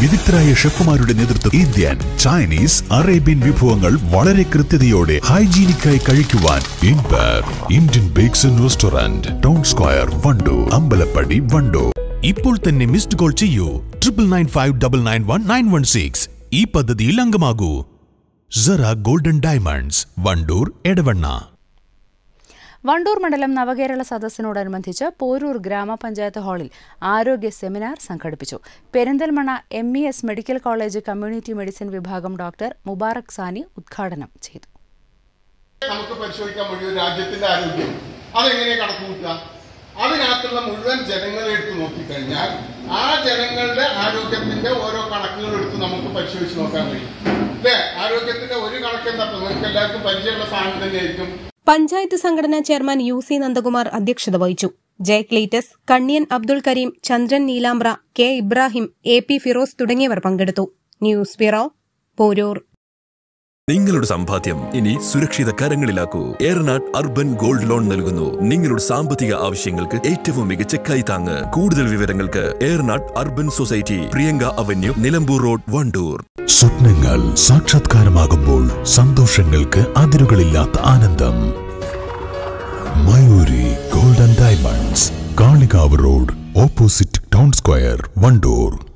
വിദഗ്ധരായ ഷെഫുമാരുടെ നേതൃത്വം Indian Chinese Arabian വിഭവങ്ങൾ വളരെ കൃത്യതയോടെ ഹൈജീനിക്കായി കഴിക്കുവാൻ ഇൻപർ Indian bakes and restaurant town square Vandoor Ambalappadi Vandoor ഇപ്പോൾ തന്നെ മിസ്ഡ് കോൾ ചെയ്യൂ triple nine five double nine one nine one six ഈ പദ്ധതിയിൽ അംഗമാകൂ സറ ഗോൾഡൻ ഡയമണ്ട്സ് വണ്ടൂർ എടവണ്ണ വണ്ടൂർ മണ്ഡലം നവകേരള സദസ്സിനോടനുബന്ധിച്ച് പോരൂർ ഗ്രാമപഞ്ചായത്ത് ഹാളിൽ ആരോഗ്യ സെമിനാർ സംഘടിപ്പിച്ചു Perinthalmanna M E S medical college community medicine വിഭാഗം ഡോക്ടർ മുബാറക് സാനി ഉദ്ഘാടനം ചെയ്തു നമുക്ക് പരിശോധിക്കാൻ കഴിയും രാജ്യത്തിന്റെ ആരോഗ്യം അതെങ്ങനെ കണക്ക് കൂട്ടുക അതിനകത്തുള്ള മുഴുവൻ ജനങ്ങളെ എടുത്ത് നോക്കിക്കഴിഞ്ഞാൽ ആ ജനങ്ങളുടെ ആരോഗ്യത്തിന്റെ ഓരോ കണക്കുകൾ എടുത്ത് നമുക്ക് പരിശോധിച്ച് നോക്കാൻ കഴിയും അല്ലേ ആരോഗ്യത്തിന്റെ ഒരു കണക്ക് എന്താ നിങ്ങൾക്ക് എല്ലാവർക്കും പരിചയമുള്ള സാധനം തന്നെയായിരിക്കും പഞ്ചായത്ത് സംഘടനാ ചെയർമാൻ യു സി നന്ദകുമാർ അധ്യക്ഷത വഹിച്ചു Jay Cleetus Kanniyan Abdul Karim Chandran Neelambra K Ibrahim A P Firoz തുടങ്ങിയവർ പങ്കെടുത്തു ന്യൂസ് ബ്യൂറോ പോരൂർ നിങ്ങളുടെ സമ്പാദ്യം ഇനി സുരക്ഷിത കരങ്ങളിലാക്കൂ ഏറനാട് അർബൻ ഗോൾഡ് ലോൺ നൽകുന്നു നിങ്ങളുടെ സാമ്പത്തിക ആവശ്യങ്ങൾക്ക് ഏറ്റവും മികച്ച കൈത്താങ്ങ് കൂടുതൽ വിവരങ്ങൾക്ക് Eranad urban society Priyanka avenue Nilambur road Vandoor സ്വപ്നങ്ങൾ സാക്ഷാത്കാരമാകുമ്പോൾ സന്തോഷങ്ങൾക്ക് അതിരുകളില്ലാത്ത ആനന്ദം Mayuri golden diamonds Kalikavu road opposite town square Wandoor